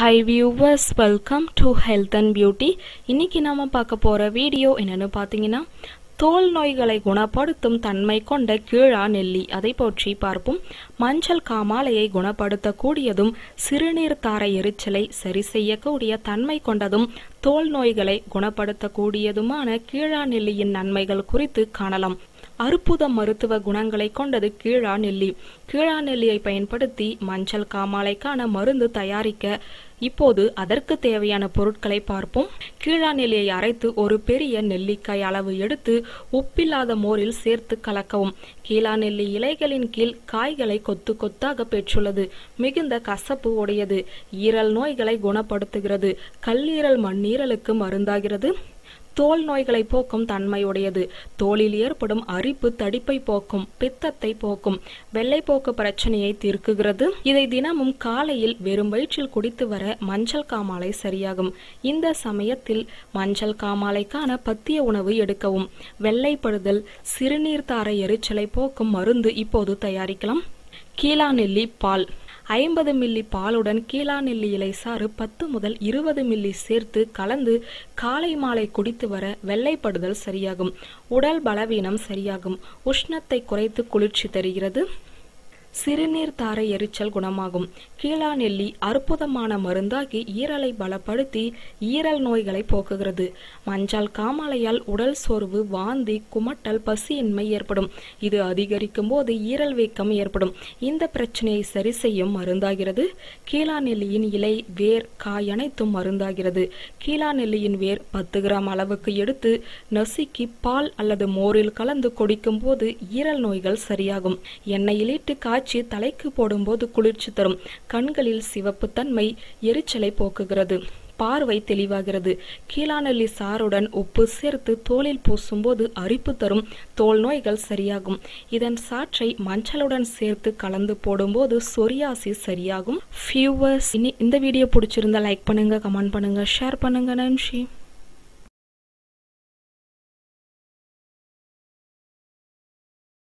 high viewers welcome to health and beauty இன்னைக்கு நாம பார்க்க போற வீடியோ என்னன்னு பார்த்தீங்கன்னா தோல் நோய்களை குணப்படுத்தும் தன்மை கொண்ட கீழா நெல்லி அதை பற்றி பார்ப்போம் மஞ்சள் காமாலையை குணப்படுத்தக்கூடியதும் சிறுநீர் தாரை எரிச்சலை சரி செய்யக்கூடிய தன்மை கொண்டதும் தோல் நோய்களை குணப்படுத்தக்கூடியதுமான கீழா நெல்லியின் நன்மைகள் குறித்து காணலாம் அற்புத மருத்துவ குணங்களை கொண்டது கீழா நெல்லி கீழா நெல்லியை பயன்படுத்தி மஞ்சள் காமாலைக்கான மருந்து தயாரிக்க இப்போது அதற்கு தேவையான பொருட்களை பார்ப்போம் கீழா நெல்லியை அரைத்து ஒரு பெரிய நெல்லிக்காய் அளவு எடுத்து உப்பில்லாத மோரில் சேர்த்து கலக்கவும் கீழா நெல்லி இலைகளின் கீழ் காய்களை கொத்து கொத்தாக பெற்றுள்ளது மிகுந்த கசப்பு உடையது ஈரல் நோய்களை குணப்படுத்துகிறது கல்லீரல் மண்ணீரலுக்கு மருந்தாகிறது தோல் நோய்களை போக்கும் தன்மையுடையது தோலில் ஏற்படும் அரிப்பு தடிப்பை போக்கும் பித்தத்தை போக்கும் வெள்ளைப்போக்கு பிரச்சனையை தீர்க்குகிறது இதை தினமும் காலையில் வெறும் வயிற்றில் குடித்து வர மஞ்சள் காமாலை சரியாகும் இந்த சமயத்தில் மஞ்சள் காமாலைக்கான பத்திய உணவு எடுக்கவும் வெள்ளைப்படுதல் சிறுநீர் தாரை எரிச்சலை போக்கும் மருந்து இப்போது தயாரிக்கலாம் கீழா நெல்லி பால் ஐம்பது மில்லி பாலுடன் கீழா நெல்லி இலை சாறு பத்து முதல் இருபது மில்லி சேர்த்து கலந்து காலை மாலை குடித்து வர வெள்ளைப்படுதல் சரியாகும் உடல் பலவீனம் சரியாகும் உஷ்ணத்தை குறைத்து குளிர்ச்சி தருகிறது சிறுநீர் தாரை எரிச்சல் குணமாகும் கீழா நெல்லி அற்புதமான மருந்தாகி ஈரலை பலப்படுத்தி ஈரல் நோய்களை போக்குகிறது மஞ்சள் காமாலையால் உடல் சோர்வு வாந்தி குமட்டல் பசியின்மை ஏற்படும் இது அதிகரிக்கும் போது ஈரல் வீக்கம் ஏற்படும் இந்த பிரச்சனையை சரி செய்யும் மருந்தாகிறது கீழா நெல்லியின் இலை வேர் காய் அனைத்தும் மருந்தாகிறது கீழா நெல்லியின் வேர் பத்து கிராம் அளவுக்கு எடுத்து நசுக்கி பால் அல்லது மோரில் கலந்து குடிக்கும் போது ஈரல் நோய்கள் சரியாகும் எண்ணெயிலிட்டு காய்ச்சி தலைக்கு போடும்போது குளிர்ச்சி தரும் கண்களில் சிவப்பு தன்மை எரிச்சலை போக்குகிறது பார்வை தெளிவாகிறது கீழாநெல்லி சாறுடன் உப்பு சேர்த்து தோலில் பூசும்போது அரிப்பு தரும் தோல் நோய்கள் சரியாகும் இதன் சாற்றை மஞ்சளுடன் சேர்த்து கலந்து போடும்போது சொரியாசி சரியாகும் ஃபியூவர்ஸ் இனி இந்த வீடியோ பிடிச்சிருந்தா லைக் பண்ணுங்க கமெண்ட் பண்ணுங்க ஷேர் பண்ணுங்க நன்றி